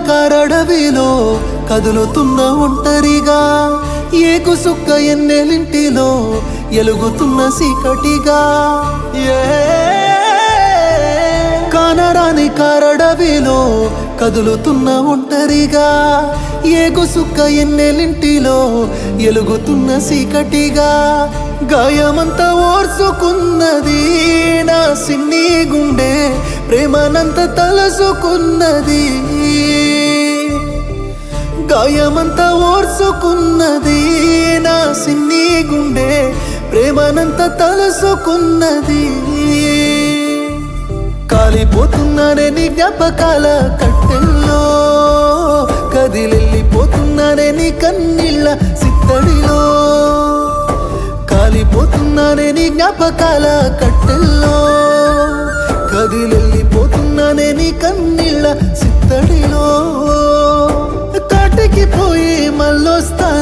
కారడవిలో కదులుతున్న ఒంటరిగా ఏకు సుక్క ఎన్నెలింటిలో ఎలుగుతున్న సీకటిగా ఏ కానరాని కారడవిలో కదులుతున్న ఒంటరిగా ఏగు సుక్క ఎన్నెలింటిలో ఎలుగుతున్న సీకటిగా గాయమంతా ఓర్చుకున్నది నా సిన్ని గుండె ప్రేమనంత తలసుకున్నది గాయమంతా ఓర్చుకున్నది నా సిన్ని గుండె ప్రేమనంత తలసుకున్నది కాలిపోతున్నానే నీ జ్ఞాపకాల కట్టెల్లో కదిలెళ్ళిపోతున్నానే నీ కన్నీళ్ళ సిత్తడిలో కాలిపోతున్నానే నీ జ్ఞాపకాల కట్టెల్లో కదిలెళ్ళిపోతున్నానే నీ కన్నీళ్ళ సిత్తడిలో కాటికి పోయి మళ్ళొస్తానే